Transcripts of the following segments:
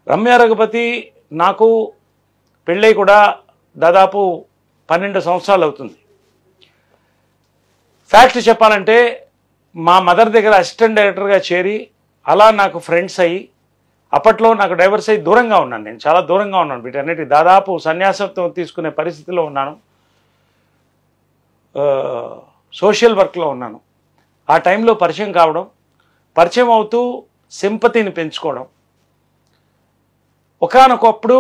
రమ్య రఘుపతి నాకు పెళ్ళై కూడా దాదాపు పన్నెండు సంవత్సరాలు అవుతుంది ఫ్యాక్ట్ చెప్పాలంటే మా మదర్ దగ్గర అసిస్టెంట్ డైరెక్టర్గా చేరి అలా నాకు ఫ్రెండ్స్ అయ్యి అప్పట్లో నాకు డైవర్స్ అయ్యి దూరంగా ఉన్నాను నేను చాలా దూరంగా ఉన్నాను వీటన్నిటి దాదాపు సన్యాసత్వం తీసుకునే పరిస్థితిలో ఉన్నాను ఆ, సోషల్ వర్క్లో ఉన్నాను ఆ టైంలో పరిచయం కావడం పరిచయం అవుతూ సింపతిని పెంచుకోవడం ఒకానొకప్పుడు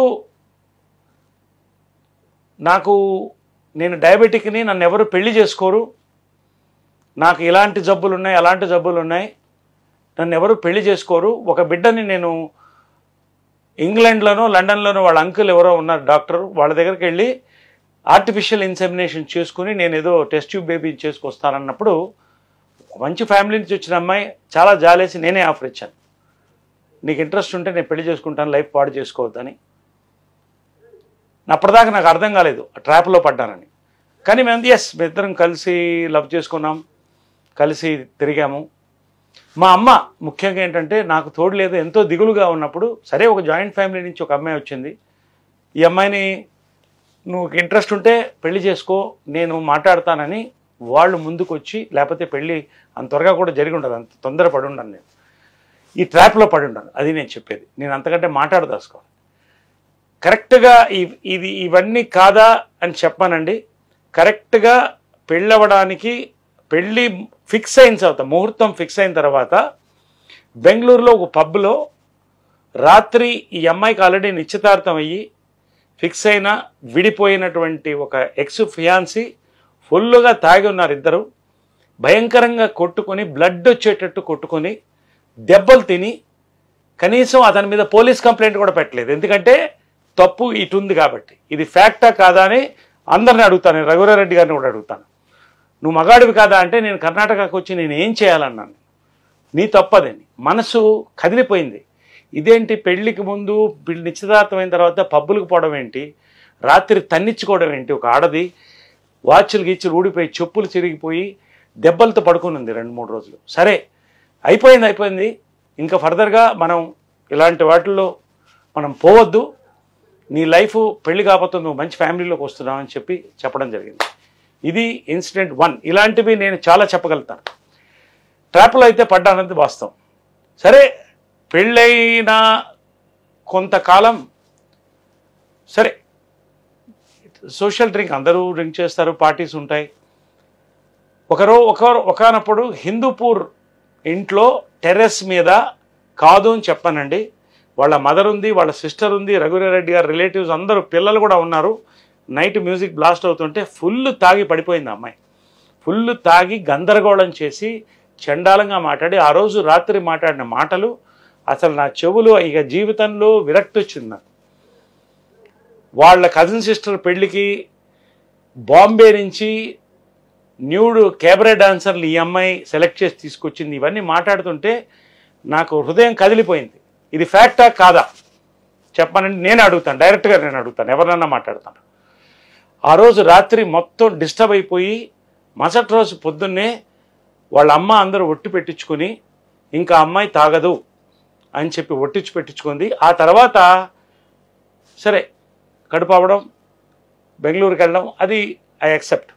నాకు నేను డయాబెటిక్ని నన్ను ఎవరు పెళ్లి చేసుకోరు నాకు ఇలాంటి జబ్బులు ఉన్నాయి అలాంటి జబ్బులు ఉన్నాయి నన్ను ఎవరు పెళ్లి చేసుకోరు ఒక బిడ్డని నేను ఇంగ్లాండ్లోనో లండన్లోనో వాళ్ళ అంకుల్ ఎవరో ఉన్నారు డాక్టర్ వాళ్ళ దగ్గరికి వెళ్ళి ఆర్టిఫిషియల్ ఇన్సెమినేషన్ చేసుకుని నేను ఏదో టెస్ట్ ట్యూబ్ బేబీ చేసుకొస్తానన్నప్పుడు ఒక మంచి ఫ్యామిలీ నుంచి వచ్చిన అమ్మాయి చాలా జాలేసి నేనే ఆఫర్ ఇచ్చాను నీకు ఇంట్రెస్ట్ ఉంటే నేను పెళ్లి చేసుకుంటాను లైఫ్ పాడు చేసుకోవద్దని అప్పటిదాకా నాకు అర్థం కాలేదు ట్రాప్లో పడ్డానని కానీ మేము ఎస్ మేమిద్దరం కలిసి లవ్ చేసుకున్నాం కలిసి తిరిగాము మా అమ్మ ముఖ్యంగా ఏంటంటే నాకు తోడు లేదు ఎంతో దిగులుగా ఉన్నప్పుడు సరే ఒక జాయింట్ ఫ్యామిలీ నుంచి ఒక అమ్మాయి వచ్చింది ఈ అమ్మాయిని నువ్వు ఇంట్రెస్ట్ ఉంటే పెళ్లి చేసుకో నేను మాట్లాడతానని వాళ్ళు ముందుకు వచ్చి లేకపోతే పెళ్ళి అంత త్వరగా కూడా జరిగి ఉండదు అంత తొందర పడి ఉండను నేను ఈ ట్రాప్లో పడి ఉండను అది నేను చెప్పేది నేను అంతకంటే మాట్లాడదాసుకోవాలి కరెక్ట్గా ఇ- ఇది ఇవన్నీ కాదా అని చెప్పానండి కరెక్ట్గా పెళ్ళవడానికి పెళ్ళి ఫిక్స్ అయిన తర్వాత ముహూర్తం ఫిక్స్ అయిన తర్వాత బెంగళూరులో ఒక పబ్లో రాత్రి ఈ అమ్మాయికి ఆల్రెడీ నిశ్చితార్థం అయ్యి ఫిక్స్ అయిన విడిపోయినటువంటి ఒక ఎక్స్ ఫియాన్సీ ఫుల్గా తాగి ఉన్నారు ఇద్దరు భయంకరంగా కొట్టుకొని బ్లడ్ వచ్చేటట్టు కొట్టుకొని దెబ్బలు తిని కనీసం అతని మీద పోలీస్ కంప్లైంట్ కూడా పెట్టలేదు ఎందుకంటే తప్పు ఇటు ఉంది కాబట్టి ఇది ఫ్యాక్టా కాదా అని అందరిని అడుగుతాను నేను రఘురారెడ్డి గారిని కూడా అడుగుతాను నువ్వు మగాడివి కాదా అంటే నేను కర్ణాటకకు వచ్చి నేను ఏం చేయాలన్నాను నీ తప్పదని మనసు కదిలిపోయింది ఇదేంటి పెళ్లికి ముందు పెళ్లి నిశ్చితార్థమైన తర్వాత పబ్బులకు పోవడం ఏంటి రాత్రి తన్నిచ్చుకోవడం ఏంటి ఒక ఆడది వాచ్లు గీచ్చులు ఊడిపోయి చెప్పులు చిరిగిపోయి దెబ్బలతో పడుకుని ఉంది రెండు మూడు రోజులు సరే అయిపోయింది అయిపోయింది ఇంకా ఫర్దర్గా మనం ఇలాంటి వాటిల్లో మనం పోవద్దు నీ లైఫ్ పెళ్లి కాకపోతే నువ్వు మంచి ఫ్యామిలీలోకి వస్తున్నావు అని చెప్పి చెప్పడం జరిగింది ఇది ఇన్సిడెంట్ వన్ ఇలాంటివి నేను చాలా చెప్పగలుగుతాను ట్రాప్లో అయితే పడ్డానది వాస్తవం సరే పెళ్ళైన కొంతకాలం సరే సోషల్ డ్రింక్ అందరూ డ్రింక్ చేస్తారు పార్టీస్ ఉంటాయి ఒకరో ఒక ఒకనప్పుడు హిందూపూర్ ఇంట్లో టెర్రస్ మీద కాదు అని చెప్పానండి వాళ్ళ మదర్ ఉంది వాళ్ళ సిస్టర్ ఉంది రఘువీరారెడ్డి గారి రిలేటివ్స్ అందరూ పిల్లలు కూడా ఉన్నారు నైట్ మ్యూజిక్ బ్లాస్ట్ అవుతుంటే ఫుల్ తాగి పడిపోయింది ఆ అమ్మాయి ఫుల్ తాగి గందరగోళం చేసి చండాలంగా మాట్లాడి ఆ రోజు రాత్రి మాట్లాడిన మాటలు అసలు నా చెవులు ఇక జీవితంలో విరక్తి వచ్చింది నాకు వాళ్ళ కజిన్ సిస్టర్ పెళ్ళికి బాంబే నుంచి న్యూడ్ కేబరే డాన్సర్లు ఈ అమ్మాయి సెలెక్ట్ చేసి తీసుకొచ్చింది ఇవన్నీ మాట్లాడుతుంటే నాకు హృదయం కదిలిపోయింది ఇది ఫ్యాక్టా కాదా చెప్పానంటే నేను అడుగుతాను డైరెక్ట్గా నేను అడుగుతాను ఎవరినన్నా మాట్లాడతాను ఆ రోజు రాత్రి మొత్తం డిస్టర్బ్ అయిపోయి మరుసటి రోజు పొద్దున్నే వాళ్ళ అమ్మ అందరూ ఒట్టి పెట్టించుకొని ఇంకా అమ్మాయి తాగదు అని చెప్పి ఒట్టించి పెట్టించుకుంది ఆ తర్వాత సరే కడుపు అవ్వడం బెంగళూరుకి వెళ్ళడం అది ఐ యాక్సెప్ట్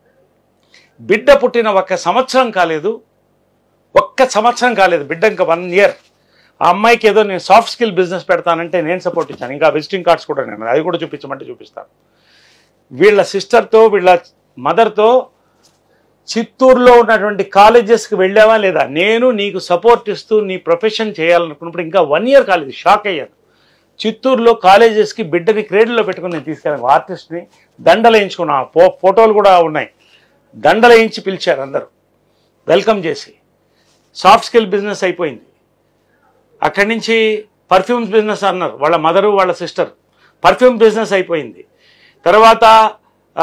బిడ్డ పుట్టిన ఒక్క సంవత్సరం కాలేదు ఒక్క సంవత్సరం కాలేదు బిడ్డ ఇంకా వన్ ఇయర్ ఆ అమ్మాయికి ఏదో నేను సాఫ్ట్ స్కిల్ బిజినెస్ పెడతానంటే నేను సపోర్ట్ ఇచ్చాను ఇంకా విజిటింగ్ కార్డ్స్ కూడా నేను అది కూడా చూపించమంటే చూపిస్తాను వీళ్ళ సిస్టర్తో వీళ్ళ మదర్తో చిత్తూరులో ఉన్నటువంటి కాలేజెస్కి వెళ్ళావా లేదా నేను నీకు సపోర్ట్ ఇస్తూ నీ ప్రొఫెషన్ చేయాలనుకున్నప్పుడు ఇంకా వన్ ఇయర్ కాలేదు షాక్ అయ్యాను చిత్తూరులో కాలేజెస్కి బిడ్డని క్రేడ్లో పెట్టుకుని నేను తీసుకెళ్ళాను ఆర్టిస్ట్ని దండలు వేయించుకున్నా ఫో ఫోటోలు కూడా ఉన్నాయి దండలు వేయించి పిలిచారు అందరూ వెల్కమ్ చేసి సాఫ్ట్ స్కిల్ బిజినెస్ అయిపోయింది అక్కడి నుంచి పర్ఫ్యూమ్స్ బిజినెస్ అన్నారు వాళ్ళ మదరు వాళ్ళ సిస్టర్ పర్ఫ్యూమ్ బిజినెస్ అయిపోయింది తర్వాత ఆ,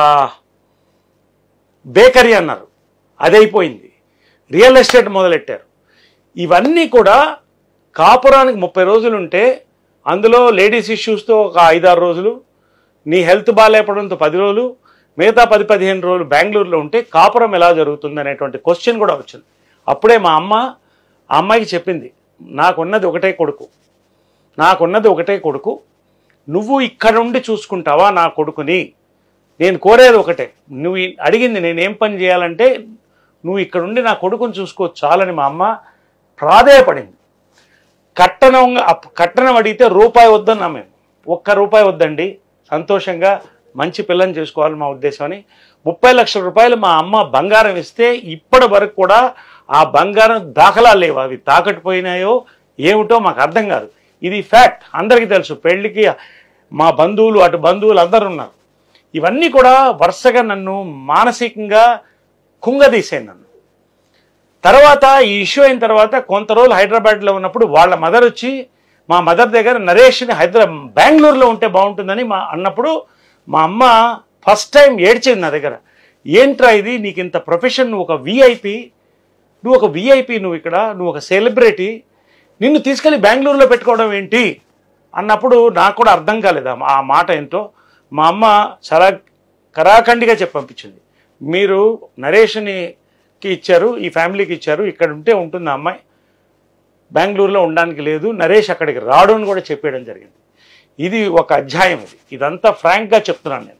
బేకరీ అన్నారు అది అయిపోయింది రియల్ ఎస్టేట్ మొదలెట్టారు ఇవన్నీ కూడా కాపురానికి ముప్పై రోజులు ఉంటే అందులో లేడీస్ ఇష్యూస్తో ఒక ఐదారు రోజులు నీ హెల్త్ బాగాలేపడంతో పది రోజులు మిగతా పది పదిహేను రోజులు బెంగళూరులో ఉంటే కాపురం ఎలా జరుగుతుంది అనేటువంటి క్వశ్చన్ కూడా వచ్చింది అప్పుడే మా అమ్మ ఆ అమ్మాయికి చెప్పింది నాకున్నది ఒకటే కొడుకు నాకున్నది ఒకటే కొడుకు నువ్వు ఇక్కడ ఉండి చూసుకుంటావా నా కొడుకుని నేను కోరేది ఒకటే నువ్వు ఈ- అడిగింది నేను ఏం పని చేయాలంటే నువ్వు ఇక్కడ ఉండి నా కొడుకుని చూసుకో చాలని మా అమ్మ ప్రాధేయపడింది కట్టనం అప్- కట్టనం అడిగితే రూపాయి వద్దన్నా మేము ఒక్క రూపాయి వద్దండి సంతోషంగా మంచి పిల్లని చేసుకోవాలి మా ఉద్దేశం అని ముప్పై లక్షల రూపాయలు మా అమ్మ బంగారం ఇస్తే ఇప్పటి వరకు కూడా ఆ బంగారం దాఖలా లేవు అవి తాకట్టు పోయినాయో ఏమిటో మాకు అర్థం కాదు ఇది ఫ్యాక్ట్ అందరికీ తెలుసు పెళ్ళికి మా బంధువులు అటు బంధువులు అందరూ ఉన్నారు ఇవన్నీ కూడా వరుసగా నన్ను మానసికంగా కుంగదీసాయి నన్ను తర్వాత ఈ ఇష్యూ అయిన తర్వాత కొంత రోజులు హైదరాబాద్లో ఉన్నప్పుడు వాళ్ళ మదర్ వచ్చి మా మదర్ దగ్గర నరేష్ని హైదరాబాద్ బెంగళూరులో ఉంటే బాగుంటుందని మా అన్నప్పుడు మా అమ్మ ఫస్ట్ టైం ఏడ్చింది నా దగ్గర ఏంట్రా ఇది నీకు ఇంత ప్రొఫెషన్ నువ్వు ఒక విఐపి నువ్వు ఒక విఐపి నువ్వు ఇక్కడ నువ్వు ఒక సెలబ్రిటీ నిన్ను తీసుకెళ్ళి బెంగళూరులో పెట్టుకోవడం ఏంటి అన్నప్పుడు నాకు కూడా అర్థం కాలేదు ఆ- ఆ మాట ఏంటో మా అమ్మ చాలా కరాఖండిగా చెప్పి పంపించింది మీరు నరేష్నికి ఇచ్చారు ఈ ఫ్యామిలీకి ఇచ్చారు ఇక్కడ ఉంటే ఉంటుంది ఆ అమ్మాయి బెంగళూరులో ఉండడానికి లేదు నరేష్ అక్కడికి రాడు అని కూడా చెప్పేయడం జరిగింది ఇది ఒక అధ్యాయం ఇది ఇదంతా ఫ్రాంక్గా చెప్తున్నాను నేను